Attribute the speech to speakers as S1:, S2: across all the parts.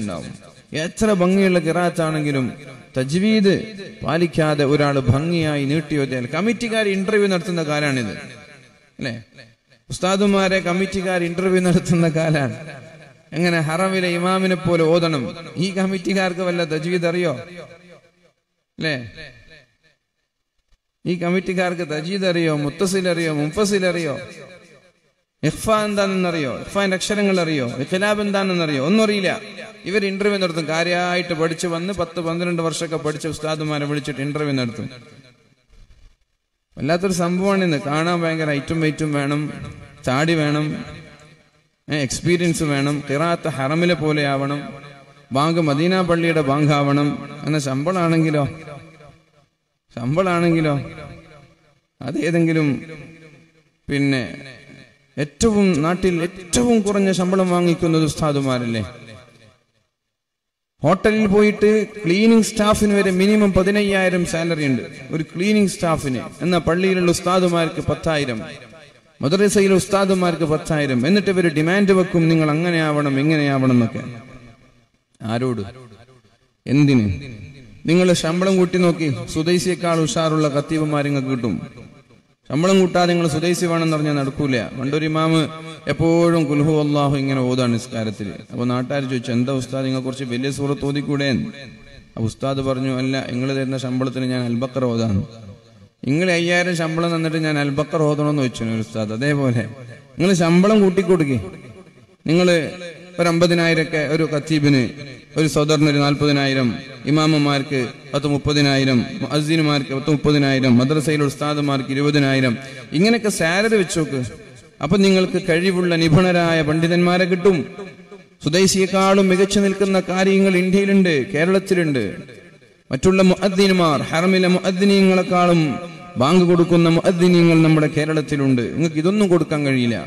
S1: ഉണ്ടാവും എത്ര ഭംഗിയുള്ള കിറാത്താണെങ്കിലും തജ്വീദ് പാലിക്കാതെ ഒരാൾ ഭംഗിയായി നീട്ടിയോതിയാൽ കമ്മിറ്റിക്കാർ ഇന്റർവ്യൂ നടത്തുന്ന കാലാണിത് അല്ലേ ഉസ്താദുമാരെ കമ്മിറ്റിക്കാർ ഇന്റർവ്യൂ നടത്തുന്ന കാലാണ് എങ്ങനെ ഹറമിലെ ഇമാമിനെ പോലെ ഓതണം ഈ കമ്മിറ്റിക്കാർക്ക് വല്ല തജ്വീദ് അറിയോ അല്ലേ ഈ കമ്മിറ്റിക്കാർക്ക് തജീദ് അറിയോ മുത്തസിൽ അറിയോ മുഫസിൽ അറിയോ ഇഖ്ഫ എന്താണെന്നറിയോ ഇഖ്ഫാന്റെ അക്ഷരങ്ങൾ അറിയോ ഇഖ്ലാബ് എന്താണെന്നറിയോ ഒന്നും അറിയില്ല ഇവർ ഇന്റർവ്യൂ നടത്തും കാര്യമായിട്ട് പഠിച്ചു വന്ന് പത്ത് പന്ത്രണ്ട് വർഷമൊക്കെ പഠിച്ച ഉസ്താദുമാരെ വിളിച്ചിട്ട് ഇന്റർവ്യൂ നടത്തും വല്ലാത്തൊരു സംഭവമാണ് ഇന്ന് കാണാൻ ഭയങ്കര ഐറ്റും വെയിറ്റും വേണം താടി വേണം എക്സ്പീരിയൻസ് വേണം കിറാത്ത ഹറമിലെ പോലെ ആവണം ബാങ്ക് മദീന പള്ളിയുടെ ബാങ്ക് ആവണം എന്ന ശമ്പളാണെങ്കിലോ ശമ്പളാണെങ്കിലോ അതേതെങ്കിലും പിന്നെ ഏറ്റവും നാട്ടിൽ ഏറ്റവും കുറഞ്ഞ ശമ്പളം വാങ്ങിക്കുന്നത് ഉസ്താദുമാരല്ലേ ഹോട്ടലിൽ പോയിട്ട് ക്ലീനിങ് സ്റ്റാഫിന് വരെ മിനിമം പതിനയ്യായിരം സാലറി ഉണ്ട് ഒരു ക്ലീനിങ് സ്റ്റാഫിന് എന്നാൽ പള്ളിയിലുള്ള ഉസ്താദുമാർക്ക് പത്തായിരം മദ്രസയിലെ ഉസ്താദുമാർക്ക് പത്തായിരം എന്നിട്ട് ഇവർ ഡിമാൻഡ് വെക്കും നിങ്ങൾ അങ്ങനെ ആവണം ഇങ്ങനെ ആവണം എന്നൊക്കെ ആരോട് എന്തിന് നിങ്ങൾ ശമ്പളം കൂട്ടി നോക്കി സുദൈസിയേക്കാൾ ഉഷാറുള്ള കത്തീവുമാർ നിങ്ങൾക്ക് കിട്ടും ശമ്പളം കൂട്ടാതെ നിങ്ങൾ സുദൈസി വേണമെന്ന് പറഞ്ഞാൽ നടക്കൂല പണ്ടൊരു ഇമാമ് എപ്പോഴും കുൽഹു അള്ളാഹു ഇങ്ങനെ ഓതാണ് നിസ്കാരത്തിൽ അപ്പൊ നാട്ടുകാർ ചോദിച്ചു എന്താ ഉസ്താദ് നിങ്ങൾ കുറച്ച് വലിയ സൂറത്ത് ഓതിക്കൂടെ അപ്പൊ ഉസ്താദ് പറഞ്ഞു അല്ല നിങ്ങൾ തരുന്ന ശമ്പളത്തിന് ഞാൻ അൽബക്കർ ഓതാന്ന് നിങ്ങൾ അയ്യായിരം ശമ്പളം തന്നിട്ട് ഞാൻ അൽബക്കർ ഓതണമെന്ന് വെച്ചു ഒരു ഉസ്താദ് അതേപോലെ നിങ്ങൾ ശമ്പളം കൂട്ടിക്കൊടുക്കി നിങ്ങൾ ഒരു അമ്പതിനായിരമൊക്കെ ഒരു ഖത്തീബിന് ഒരു സദറിന് ഒരു നാൽപ്പതിനായിരം ഇമാമമാർക്ക് പത്ത് മുപ്പതിനായിരം അസീനുമാർക്ക് പത്ത് മുപ്പതിനായിരം മദ്രസയിലെ ഉസ്താദുമാർക്ക് ഇരുപതിനായിരം ഇങ്ങനെയൊക്കെ സാലറി വെച്ച് നോക്ക് അപ്പൊ നിങ്ങൾക്ക് കഴിവുള്ള നിപുണരായ പണ്ഡിതന്മാരെ കിട്ടും സുദേശിയെക്കാളും മികച്ചു നിൽക്കുന്ന കാര്യങ്ങൾ ഇന്ത്യയിലുണ്ട് കേരളത്തിലുണ്ട് മറ്റുള്ള മുഅദ്ദീനുമാർ ഹറമിലെ മുഅദ്ദീനങ്ങളെക്കാളും ബാങ്ക് കൊടുക്കുന്ന മുഅദ്ദീനങ്ങൾ നമ്മുടെ കേരളത്തിലുണ്ട് നിങ്ങൾക്ക് ഇതൊന്നും കൊടുക്കാൻ കഴിയില്ല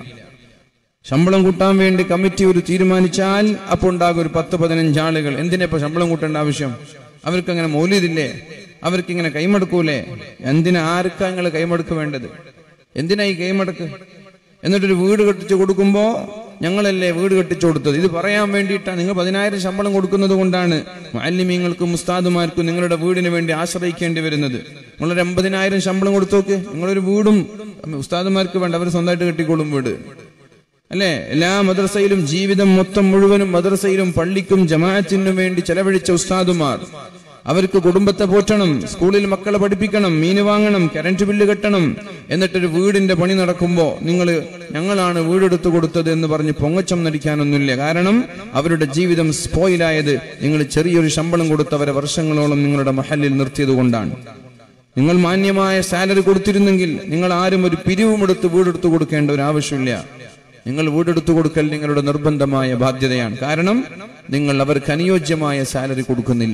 S1: ശമ്പളം കൂട്ടാൻ വേണ്ടി കമ്മിറ്റി ഒരു തീരുമാനിച്ചാൽ അപ്പോൾ ഉണ്ടാകും ഒരു പത്ത് പതിനഞ്ച് ആളുകൾ എന്തിനാ ഇപ്പൊ ശമ്പളം കൂട്ടേണ്ട ആവശ്യം അവർക്ക് അങ്ങനെ മൗല്യതില്ലേ അവർക്ക് ഇങ്ങനെ കൈമടക്കൂലേ എന്തിനാ ആർക്കാ നിങ്ങൾ കൈമടക്ക് വേണ്ടത് എന്തിനാ ഈ കൈമടക്ക് എന്നിട്ടൊരു വീട് കെട്ടിച്ചു കൊടുക്കുമ്പോ ഞങ്ങളല്ലേ വീട് കെട്ടിച്ചു കൊടുത്തത് ഇത് പറയാൻ വേണ്ടിയിട്ടാണ് നിങ്ങൾ പതിനായിരം ശമ്പളം കൊടുക്കുന്നത് കൊണ്ടാണ് മാലിന്യങ്ങൾക്കും മുസ്താദുമാർക്കും നിങ്ങളുടെ വീടിന് വേണ്ടി ആശ്രയിക്കേണ്ടി വരുന്നത് നിങ്ങളൊരു എൺപതിനായിരം ശമ്പളം കൊടുത്തോക്ക് നിങ്ങളൊരു വീടും ഉസ്താദുമാർക്ക് വേണ്ട അവർ സ്വന്തമായിട്ട് കെട്ടിക്കോളും വീട് അല്ലെ എല്ലാ മദ്രസയിലും ജീവിതം മൊത്തം മുഴുവനും മദ്രസയിലും പള്ളിക്കും ജമാഅത്തിനും വേണ്ടി ചെലവഴിച്ച ഉസ്താദുമാർ അവർക്ക് കുടുംബത്തെ പോറ്റണം സ്കൂളിൽ മക്കളെ പഠിപ്പിക്കണം മീന് വാങ്ങണം കറന്റ് ബില്ല് കെട്ടണം എന്നിട്ടൊരു വീടിന്റെ പണി നടക്കുമ്പോ നിങ്ങൾ ഞങ്ങളാണ് വീടെടുത്തു കൊടുത്തത് എന്ന് പറഞ്ഞ് പൊങ്ങച്ചം നടിക്കാനൊന്നുമില്ല കാരണം അവരുടെ ജീവിതം സ്പോയിലായത് നിങ്ങൾ ചെറിയൊരു ശമ്പളം കൊടുത്തവരെ വർഷങ്ങളോളം നിങ്ങളുടെ മഹലിൽ നിർത്തിയത് കൊണ്ടാണ് നിങ്ങൾ മാന്യമായ സാലറി കൊടുത്തിരുന്നെങ്കിൽ നിങ്ങൾ ആരും ഒരു പിരിവുമെടുത്ത് വീടെടുത്തു കൊടുക്കേണ്ട ഒരു ആവശ്യമില്ല നിങ്ങൾ വീടെടുത്തു കൊടുക്കൽ നിങ്ങളുടെ നിർബന്ധമായ ബാധ്യതയാണ് കാരണം നിങ്ങൾ അവർക്ക് അനുയോജ്യമായ സാലറി കൊടുക്കുന്നില്ല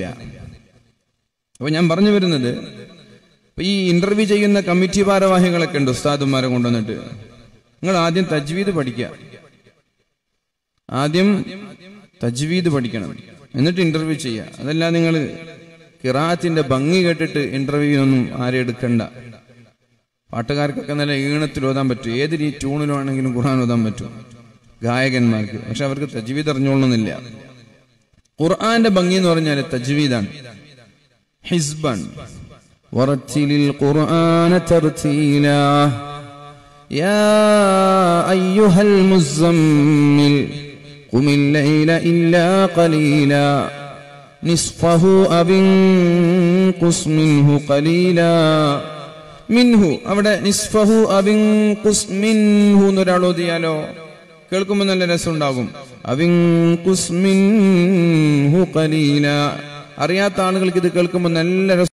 S1: അപ്പൊ ഞാൻ പറഞ്ഞു വരുന്നത് ഇപ്പൊ ഈ ഇന്റർവ്യൂ ചെയ്യുന്ന കമ്മിറ്റി ഭാരവാഹികളൊക്കെ ഉണ്ട് ഉസ്താദുമാരെ കൊണ്ടുവന്നിട്ട് നിങ്ങൾ ആദ്യം തജ്വീദ് പഠിക്കുക ആദ്യം തജ്വീദ് പഠിക്കണം എന്നിട്ട് ഇന്റർവ്യൂ ചെയ്യുക അതല്ല നിങ്ങൾ കിറാത്തിന്റെ ഭംഗി കേട്ടിട്ട് ഇന്റർവ്യൂ ഒന്നും ആരും എടുക്കണ്ട പാട്ടുകാർക്കൊക്കെ നല്ല ഈണത്തിൽ ഓതാൻ പറ്റും ഏത് രീ ട്യൂണിലാണെങ്കിലും ഖുർആൻ ഓതാൻ പറ്റും ഗായകന്മാർക്ക് പക്ഷെ അവർക്ക് തജ്വീദ് അറിഞ്ഞോളണമെന്നില്ല ഖുർആന്റെ ഭംഗി എന്ന് പറഞ്ഞാൽ തജ്വീദാണ് ഹിസ്ബൻ ورتل القرآن ترتيلا يا أيها المزمل قم الليل إلا قليلا نصفه أو انقص منه قليلا മിൻഹു അവിടെ നിസ്ഫഹു അവിങ്കുസ് മിൻഹു എന്നൊരാൾ ഓതിയാലോ കേൾക്കുമ്പോൾ നല്ല രസമുണ്ടാകും അവിങ്കുസ് മിൻഹു ഖലീല അറിയാത്ത ആളുകൾക്ക് ഇത് കേൾക്കുമ്പോൾ നല്ല രസം